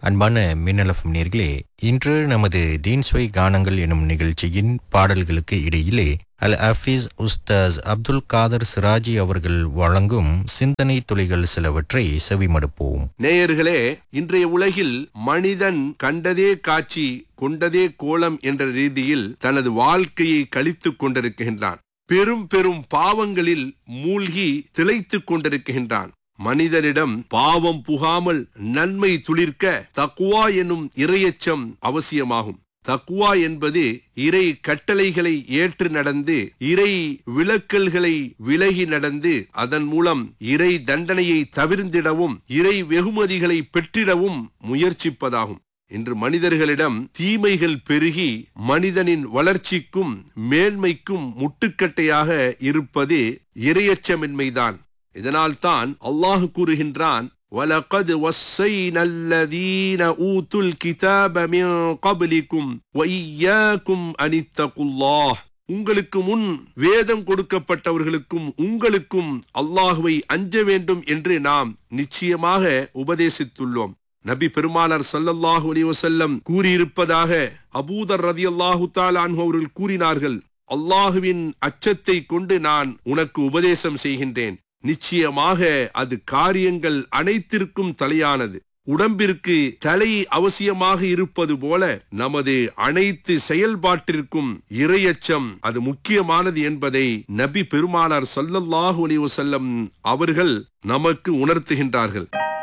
அன்பான மின்னலஃபம் நேர்களே இன்று நமது தீன்ஸ்வை கானங்கள் எனும் நிகழ்ச்சியின் பாடல்களுக்கு இடையிலே அல் ஹஃபீஸ் உஸ்தாஸ் அப்துல் காதர் சிராஜி அவர்கள் வழங்கும் சிந்தனை துளிகள் சிலவற்றை செவிமடுப்போம் நேயர்களே இன்றைய உலகில் மனிதன் கண்டதே காட்சி கொண்டதே கோலம் என்ற ரீதியில் தனது வாழ்க்கையை கழித்துக் கொண்டிருக்கின்றான் பெரும் பெரும் பாவங்களில் மூழ்கி திளைத்துக் கொண்டிருக்கின்றான் மனிதனிடம் பாவம் புகாமல் நன்மை துளிர்க்க தக்குவா எனும் இரையச்சம் அவசியமாகும் தக்குவா என்பது இறை கட்டளைகளை ஏற்று நடந்து இறை விளக்கல்களை விலகி நடந்து அதன் மூலம் இறை தண்டனையை தவிர்ந்திடவும் இறை வெகுமதிகளை பெற்றிடவும் முயற்சிப்பதாகும் இன்று மனிதர்களிடம் தீமைகள் பெருகி மனிதனின் வளர்ச்சிக்கும் மேன்மைக்கும் முட்டுக்கட்டையாக இருப்பது இரையச்சமின்மைதான் இதனால்தான் அல்லாஹ் கூறுகின்றான் وَلَقَدْ وَصَّيْنَا الَّذِينَ أُوتُوا الْكِتَابَ مِنْ قَبْلِكُمْ وَإِيَّاكُمْ أَنِ اتَّقُوا اللَّهَ உங்களுக்கு முன் வேதம் கொடுக்கப்பட்டவர்களுக்கும் உங்களுக்கும் அல்லாஹுவை அஞ்ச வேண்டும் என்று நாம் நிச்சயமாக உபதேசித்துள்ளோம் நபி பெருமானார் ஸல்லல்லாஹு அலைஹி வஸல்லம் கூறியிருப்பதாக அபூதர் ரதியல்லாஹு தஆலா அன்ஹு அவர்கள் கூறினார்கள் அல்லாஹுவின் அச்சத்தை கொண்டு நான் உனக்கு உபதேசம் செய்கின்றேன் நிச்சயமாக அது காரியங்கள் அனைத்திற்கும் தலையானது உடம்பிற்கு தலை அவசியமாக இருப்பது போல நமது அனைத்து செயல்பாட்டிற்கும் இரையச்சம் அது முக்கியமானது என்பதை நபி பெருமானார் ஸல்லல்லாஹு அலைஹி வஸல்லம் அவர்கள் நமக்கு உணர்த்துகின்றார்கள்